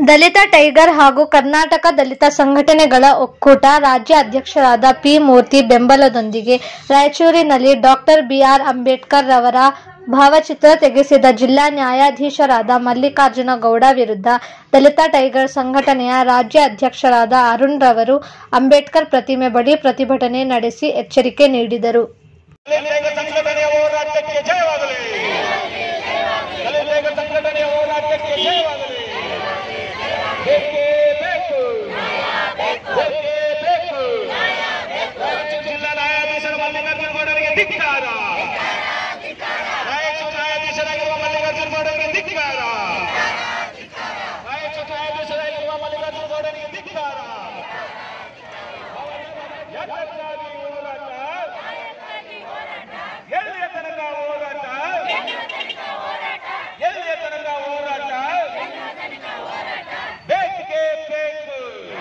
ದಲಿತ tiger ಹಾಗೂ ಕರ್ನಾಟಕ ದಲಿತ ಸಂಘಟನೆಗಳ ಒಕ್ಕೂಟ ರಾಜ್ಯ ಅಧ್ಯಕ್ಷರಾದ ಪಿ ಮೂರ್ತಿ ಬೆಂಬಲದೊಂದಿಗೆ ರಾಯಚೂರಿನಲ್ಲಿ ಡಾಕ್ಟರ್ ಬಿಆರ್ ಅಂಬೇಡ್ಕರ್ ರವರ ಭಾವಚಿತ್ರ ತೆಗೆಸಿದ ಜಿಲ್ಲಾ ನ್ಯಾಯಾಧೀಶರಾದ ಮಲ್ಲಿಕಾರ್ಜುನ ಗೌಡ ವಿರುದ್ಧ ದಲಿತ ಟೈಗರ್ ಸಂಘಟನೆಯ ರಾಜ್ಯ ಅಧ್ಯಕ್ಷರಾದ ಅರುಣ್ ರವರು ಅಂಬೇಡ್ಕರ್ ಪ್ರತಿಮೆ ಬಳಿ ಪ್ರತಿಭಟನೆ ನಡೆಸಿ ಎಚ್ಚರಿಕೆ ನೀಡಿದರು ದಲಿತ ಸಂಘಟನೆಯ ಹೋರಾಟಕ್ಕೆ ಜಯವಾಗಲಿ ದಲಿತ ಸಂಘಟನೆಯ ಹೋರಾಟಕ್ಕೆ ಜಯವಾಗಲಿ ಬೇಕೇ ಬೇಕು ಬೇಕೇ ಬೇಕು ರಾಯಚೂರು ಜಿಲ್ಲಾ ನ್ಯಾಯಾಧೀಶರ ಮಲ್ಲಿಕಾರ್ಜುನ ಗೌಡರಿಗೆ ಧಿಕ್ಕಾರ ರಾಯಚೂರು ನ್ಯಾಯಾಧೀಶರಾಗಿರುವ ಮಲ್ಲಿಕಾರ್ಜುನ ಗೌಡರಿಗೆ ಧಿಕ್ಕಾರ ರಾಯಚೂರು ನ್ಯಾಯಾಧೀಶರಾಗಿರುವ ಮಲ್ಲಿಕಾರ್ಜುನ ಗೌಡರಿಗೆ ಧಿಕ್ಕಾರ ಯಾಕಾಗಿ ಹೋರಾಟ ಎಲ್ಲಿಯ ತನಕ ಹೋರಾಟ ಎಲ್ಲಿಯ ತನಕ ಹೋರಾಟ ಬೇಕೇ ಬೇಕು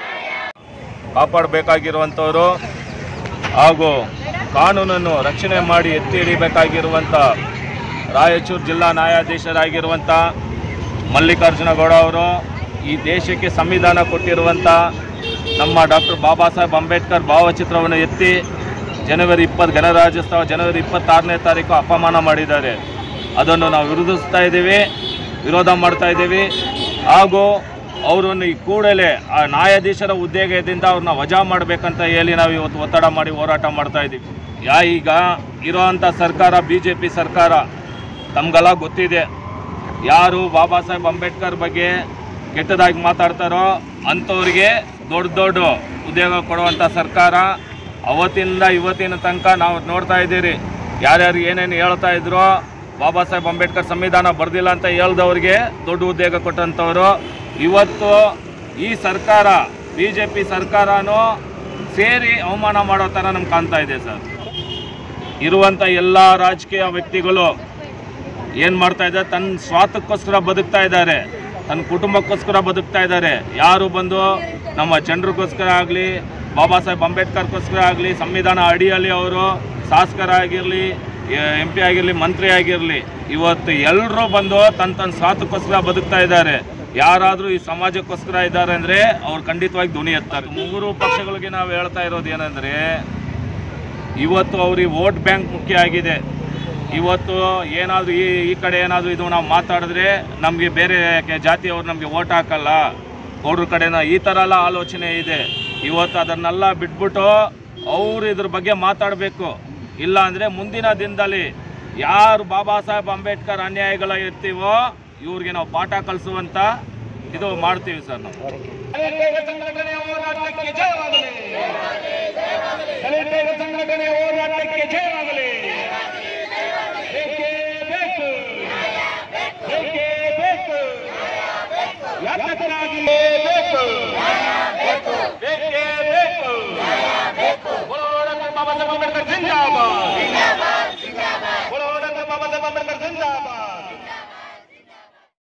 ಕಾಪಾಡಬೇಕಾಗಿರುವಂಥವರು ಹಾಗೂ ಕಾನೂನನ್ನು ರಕ್ಷಣೆ ಮಾಡಿ ಎತ್ತಿ ಹಿಡಿಬೇಕಾಗಿರುವಂಥ ರಾಯಚೂರು ಜಿಲ್ಲಾ ನ್ಯಾಯಾಧೀಶರಾಗಿರುವಂಥ ಮಲ್ಲಿಕಾರ್ಜುನ ಗೌಡ ಅವರು ಈ ದೇಶಕ್ಕೆ ಸಂವಿಧಾನ ಕೊಟ್ಟಿರುವಂಥ ನಮ್ಮ ಡಾಕ್ಟರ್ ಬಾಬಾ ಸಾಹೇಬ್ ಅಂಬೇಡ್ಕರ್ ಭಾವಚಿತ್ರವನ್ನು ಎತ್ತಿ ಜನವರಿ ಇಪ್ಪತ್ತು ಗಣರಾಜ್ಯೋತ್ಸವ ಜನವರಿ ಇಪ್ಪತ್ತಾರನೇ ತಾರೀಕು ಅಪಮಾನ ಮಾಡಿದ್ದಾರೆ ಅದನ್ನು ನಾವು ವಿರೋಧಿಸ್ತಾ ಇದ್ದೀವಿ ವಿರೋಧ ಮಾಡ್ತಾ ಇದ್ದೀವಿ ಹಾಗೂ ಅವರನ್ನು ಈ ಕೂಡಲೇ ಆ ನ್ಯಾಯಾಧೀಶರ ಹುದ್ದೆದಿಂದ ಅವ್ರನ್ನ ವಜಾ ಮಾಡಬೇಕಂತ ಹೇಳಿ ನಾವು ಇವತ್ತು ಒತ್ತಡ ಮಾಡಿ ಹೋರಾಟ ಮಾಡ್ತಾ ಇದ್ದೀವಿ ಯಾ ಈಗ ಇರೋವಂಥ ಸರ್ಕಾರ ಬಿ ಜೆ ಪಿ ಸರ್ಕಾರ ತಮಗೆಲ್ಲ ಗೊತ್ತಿದೆ ಯಾರು ಬಾಬಾ ಸಾಹೇಬ್ ಅಂಬೇಡ್ಕರ್ ಬಗ್ಗೆ ಕೆಟ್ಟದಾಗಿ ಮಾತಾಡ್ತಾರೋ ಅಂಥವ್ರಿಗೆ ದೊಡ್ಡ ದೊಡ್ಡ ಉದ್ಯೋಗ ಕೊಡುವಂಥ ಸರ್ಕಾರ ಅವತ್ತಿಂದ ಇವತ್ತಿನ ತನಕ ನಾವು ನೋಡ್ತಾ ಇದ್ದೀರಿ ಯಾರ್ಯಾರು ಏನೇನು ಹೇಳ್ತಾ ಇದ್ರು ಬಾಬಾ ಸಾಹೇಬ್ ಅಂಬೇಡ್ಕರ್ ಸಂವಿಧಾನ ಬರ್ದಿಲ್ಲ ಅಂತ ಹೇಳ್ದವ್ರಿಗೆ ದೊಡ್ಡ ಉದ್ಯೋಗ ಕೊಟ್ಟಂಥವ್ರು ಇವತ್ತು ಈ ಸರ್ಕಾರ ಬಿ ಜೆ ಪಿ ಸರ್ಕಾರನೂ ಸೇರಿ ಅವಮಾನ ಮಾಡೋ ಥರ ನಮ್ಗೆ ಕಾಣ್ತಾ ಇದೆ ಸರ್ ಇರುವಂಥ ಎಲ್ಲ ರಾಜಕೀಯ ವ್ಯಕ್ತಿಗಳು ಏನು ಮಾಡ್ತಾ ಇದ್ದಾರೆ ತನ್ನ ಸ್ವಾರ್ಥಕ್ಕೋಸ್ಕರ ಬದುಕ್ತಾ ಇದ್ದಾರೆ ತನ್ನ ಕುಟುಂಬಕ್ಕೋಸ್ಕರ ಬದುಕ್ತಾ ಇದ್ದಾರೆ ಯಾರು ಬಂದು ನಮ್ಮ ಜನರಿಗೋಸ್ಕರ ಆಗಲಿ ಬಾಬಾ ಸಾಹೇಬ್ ಅಂಬೇಡ್ಕರ್ಗೋಸ್ಕರ ಆಗಲಿ ಸಂವಿಧಾನ ಅಡಿಯಲ್ಲಿ ಅವರು ಶಾಸಕರಾಗಿರಲಿ ಎಂ ಪಿ ಆಗಿರಲಿ ಮಂತ್ರಿ ಆಗಿರಲಿ ಇವತ್ತು ಎಲ್ಲರೂ ಬಂದು ತನ್ನ ತನ್ನ ಸ್ವಾರ್ಥಕ್ಕೋಸ್ಕರ ಬದುಕ್ತಾ ಇದ್ದಾರೆ ಯಾರಾದರೂ ಈ ಸಮಾಜಕ್ಕೋಸ್ಕರ ಇದ್ದಾರೆ ಅಂದರೆ ಅವ್ರು ಖಂಡಿತವಾಗಿ ಧ್ವನಿ ಎತ್ತಾರೆ ಮೂರು ಪಕ್ಷಗಳಿಗೆ ನಾವು ಹೇಳ್ತಾ ಇರೋದು ಏನಂದರೆ ಇವತ್ತು ಅವ್ರಿಗೆ ವೋಟ್ ಬ್ಯಾಂಕ್ ಮುಖ್ಯ ಆಗಿದೆ ಇವತ್ತು ಏನಾದರೂ ಈ ಈ ಕಡೆ ಏನಾದರೂ ಇದು ನಾವು ಮಾತಾಡಿದ್ರೆ ನಮಗೆ ಬೇರೆ ಕೆ- ಜಾತಿಯವ್ರು ನಮಗೆ ವೋಟ್ ಹಾಕಲ್ಲ ಗೌಡ್ರ ಕಡೆನ ಈ ಥರ ಎಲ್ಲ ಆಲೋಚನೆ ಇದೆ ಇವತ್ತು ಅದನ್ನೆಲ್ಲ ಬಿಟ್ಬಿಟ್ಟು ಅವರು ಇದ್ರ ಬಗ್ಗೆ ಮಾತಾಡಬೇಕು ಇಲ್ಲ ಅಂದರೆ ಮುಂದಿನ ದಿನದಲ್ಲಿ ಯಾರು ಬಾಬಾ ಸಾಹೇಬ್ ಅಂಬೇಡ್ಕರ್ ಅನ್ಯಾಯಗಳ ಇರ್ತೀವೋ ಇವ್ರಿಗೆ ನಾವು ಪಾಠ ಕಲಿಸುವಂಥ ಇದು ಮಾಡ್ತೀವಿ ಸರ್ ನಾವು ದಲಿತ ಸಂಘಟನೆಯ ಹೋರಾಟಕ್ಕೆ ಜಯವಾಗಲಿ ದಲಿತ ಸಂಘಟನೆಯ ಹೋರಾಟಕ್ಕೆ ಜಯವಾಗಲಿ ಬೇಕೇ ಬೇಕು ಬೇಕೇ ಬೇಕು ಯಾತಕರಾಗಿ ಬೇಕು ಬೇಕೇ ಬೇಕು बोलो डॉक्टर बाबा साहेब अम्बेडकर जिंदाबाद बोलो डॉक्टर बाबा साहेब अम्बेडकर जिंदाबाद